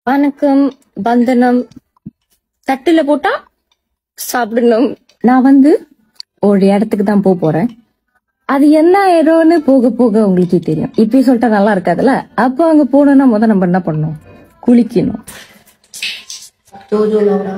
வணக்கம் வந்தனம் தட்டுல போட்டா சாப்பிடணும் நான் வந்து ஒரு இடத்துக்கு தான் போக போறேன் அது என்ன இடம்னு போக போக உங்களுக்கே தெரியும் இப்பயே சொல்லிட்டா நல்லா இருக்காதுல்ல அப்போ அங்க போனோம்னா முத நம்ம என்ன பண்ணணும் குளிக்கணும் ஜோஜோ லவரா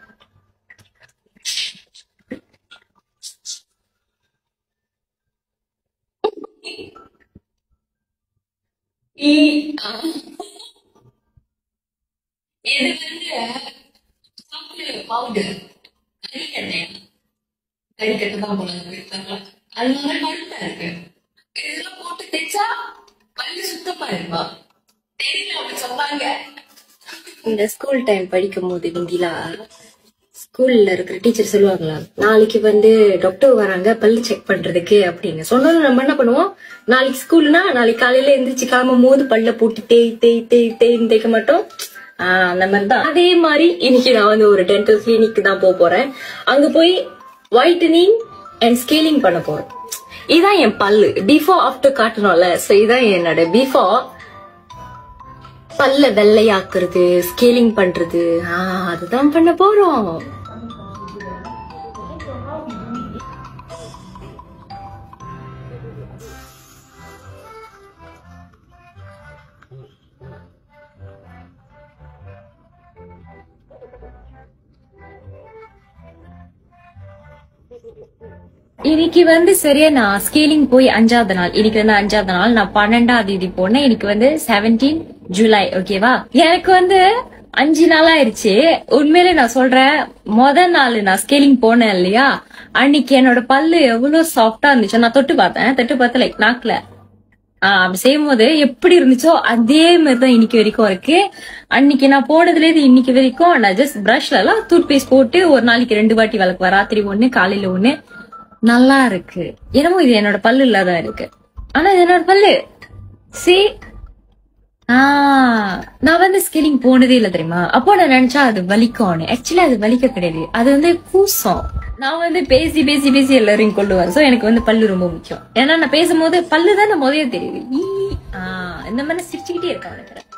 இது வந்து பவுடர் கறிக்கெண்ணெய் கறிக்கட்டு தான் போல இருக்காங்க அதனால கருப்பா இருக்கு இதெல்லாம் போட்டு தேய்ச்சா பல்லு சுத்தமா இருப்பா தெரியல அப்படி சொன்னாங்க இந்த ஸ்கூல் டைம் படிக்கும் போது முந்திலாம் ஸ்கூல்ல இருக்கிற டீச்சர் சொல்லுவாங்களா நாளைக்கு வந்து டாக்டர் வராங்க பல்லு செக் பண்றதுக்கு அப்படின்னு சொன்னதும் நம்ம என்ன பண்ணுவோம் நாளைக்கு ஸ்கூல்னா நாளைக்கு காலையில எந்திரிச்சு கிளம்பும் போது பல்ல போட்டு தேய் தேய் தேய் தேய்ன்னு தேய்க்க மாட்டோம் ஆஹ் அந்த மாதிரி தான் அதே மாதிரி இன்னைக்கு நான் வந்து ஒரு டென்டல் கிளினிக் தான் போக போறேன் அங்க போய் ஒயிட்டனிங் அண்ட் ஸ்கேலிங் பண்ண போறேன் இதான் என் பல்லு பிஃபோர் ஆஃப்டர் காட்டணும்ல சோ இதான் என்னோட பிஃபோர் பல்ல வெள்ளையாக்குறது ஸ்கேலிங் பண்றது ஆஹ் அதுதான் பண்ண போறோம் இன்னைக்கு வந்து சரியா நான் ஸ்கேலிங் போய் அஞ்சாவது நாள் இன்னைக்கு வந்து அஞ்சாவது நாள் நான் பன்னெண்டாவது தேதி போனேன் இன்னைக்கு வந்து 17 ஜூலை ஓகேவா எனக்கு வந்து அஞ்சு நாள் ஆயிருச்சு உண்மையிலே நான் சொல்றேன் முத நாள் நான் ஸ்கேலிங் போனேன் இல்லையா அன்னைக்கு என்னோட பல்லு எவ்வளவு சாஃப்டா இருந்துச்சு நான் தொட்டு பார்த்தேன் தொட்டு பார்த்து லைக் நாக்குல ஆஹ் அப்படி செய்யும் போது எப்படி இருந்துச்சோ அதே மாதிரி தான் இன்னைக்கு வரைக்கும் இருக்கு அன்னைக்கு நான் போனதுல இருந்து இன்னைக்கு வரைக்கும் நான் ஜஸ்ட் பிரஷ்ல எல்லாம் டூத் பேஸ்ட் போட்டு ஒரு நாளைக்கு ரெண்டு வாட்டி விளக்குவேன் ராத்திரி ஒண்ணு காலையில ஒண்ணு நல்லா இருக்கு என்னமோ இது என்னோட பல்லு இல்லாதான் இருக்கு ஆனா இது என்னோட பல்லு சி ஆஹ் நான் வந்து ஸ்கில்லிங் போனதே இல்ல தெரியுமா அப்போ நான் நினைச்சா அது வலிக்கும்னு ஆக்சுவலி அது வலிக்க கிடையாது அது வந்து கூசம் நான் வந்து பேசி பேசி பேசி எல்லாரையும் கொள்ளுவேன் சோ எனக்கு வந்து பல்லு ரொம்ப முக்கியம் ஏன்னா நான் பேசும்போது பல்லு தான் நான் முதல்ல தெரியுது ஈ, ஆஹ் இந்த மாதிரி சிரிச்சுக்கிட்டே இருக்கேன் நினைக்கிறேன்